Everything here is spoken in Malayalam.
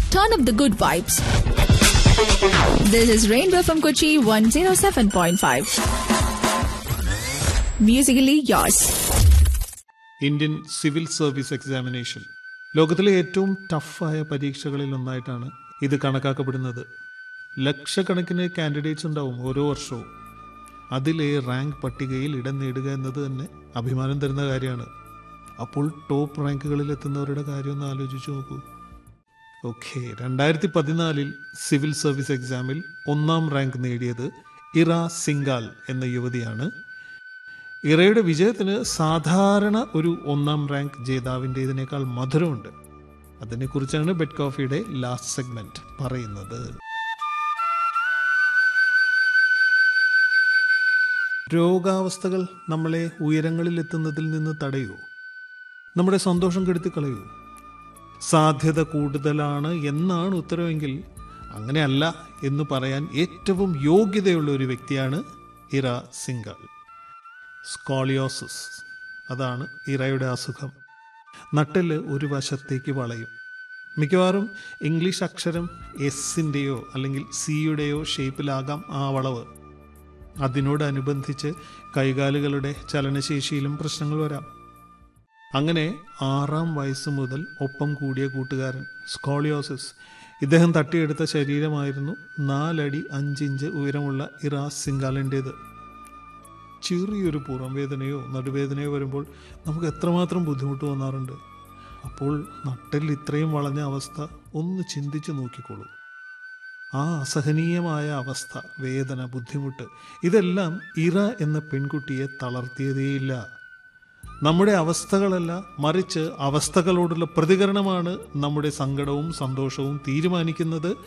turn up the good vibes. This is Rainbow from Kochi 107.5. Musically yours. Indian civil service examination ലോകത്തിലെ ഏറ്റവും ടഫായ പരീക്ഷകളിൽ ഒന്നായിട്ടാണ് ഇത് കണക്കാക്കപ്പെടുന്നത് ലക്ഷക്കണക്കിന് കാൻഡിഡേറ്റ്സ് ഉണ്ടാവും ഓരോ വർഷവും അതിലെ റാങ്ക് പട്ടികയിൽ ഇടം നേടുക എന്നത് തന്നെ അഭിമാനം തരുന്ന കാര്യമാണ് അപ്പോൾ ടോപ്പ് റാങ്കുകളിൽ എത്തുന്നവരുടെ കാര്യം ഒന്ന് ആലോചിച്ച് നോക്കൂ ഓക്കെ രണ്ടായിരത്തി പതിനാലിൽ സിവിൽ സർവീസ് എക്സാമിൽ ഒന്നാം റാങ്ക് നേടിയത് ഇറ സിംഗാൽ എന്ന യുവതിയാണ് ഇറയുടെ വിജയത്തിന് സാധാരണ ഒരു ഒന്നാം റാങ്ക് ജേതാവിൻ്റെതിനേക്കാൾ മധുരമുണ്ട് അതിനെക്കുറിച്ചാണ് ബെഡ് കോഫിയുടെ ലാസ്റ്റ് സെഗ്മെന്റ് പറയുന്നത് രോഗാവസ്ഥകൾ നമ്മളെ ഉയരങ്ങളിൽ എത്തുന്നതിൽ നിന്ന് തടയൂ നമ്മുടെ സന്തോഷം കെടുത്തി കളയൂ സാധ്യത കൂടുതലാണ് എന്നാണ് ഉത്തരവെങ്കിൽ അങ്ങനെയല്ല എന്ന് പറയാൻ ഏറ്റവും യോഗ്യതയുള്ള ഒരു വ്യക്തിയാണ് ഇറ സിംഗൾ സ്കോളിയോസിസ് അതാണ് ഇറയുടെ അസുഖം നട്ടെല്ല് ഒരു വശത്തേക്ക് വളയും മിക്കവാറും ഇംഗ്ലീഷ് അക്ഷരം എസിൻ്റെയോ അല്ലെങ്കിൽ സിയുടെയോ ഷേപ്പിലാകാം ആ വളവ് അതിനോടനുബന്ധിച്ച് കൈകാലുകളുടെ ചലനശേഷിയിലും പ്രശ്നങ്ങൾ വരാം അങ്ങനെ ആറാം വയസ്സ് മുതൽ ഒപ്പം കൂടിയ കൂട്ടുകാരൻ സ്കോളിയോസിസ് ഇദ്ദേഹം തട്ടിയെടുത്ത ശരീരമായിരുന്നു നാലടി അഞ്ചിഞ്ച് ഉയരമുള്ള ഇറാസ് സിംഗാലിൻ്റേത് ചെറിയൊരു പുറം വേദനയോ നടുവേദനയോ വരുമ്പോൾ നമുക്ക് എത്രമാത്രം ബുദ്ധിമുട്ട് വന്നാറുണ്ട് അപ്പോൾ നട്ടിൽ ഇത്രയും വളഞ്ഞ അവസ്ഥ ഒന്ന് ചിന്തിച്ചു നോക്കിക്കോളൂ ആ അസഹനീയമായ അവസ്ഥ വേദന ബുദ്ധിമുട്ട് ഇതെല്ലാം ഇറ എന്ന പെൺകുട്ടിയെ തളർത്തിയതേയില്ല നമ്മുടെ അവസ്ഥകളല്ല മറിച്ച് അവസ്ഥകളോടുള്ള പ്രതികരണമാണ് നമ്മുടെ സങ്കടവും സന്തോഷവും തീരുമാനിക്കുന്നത്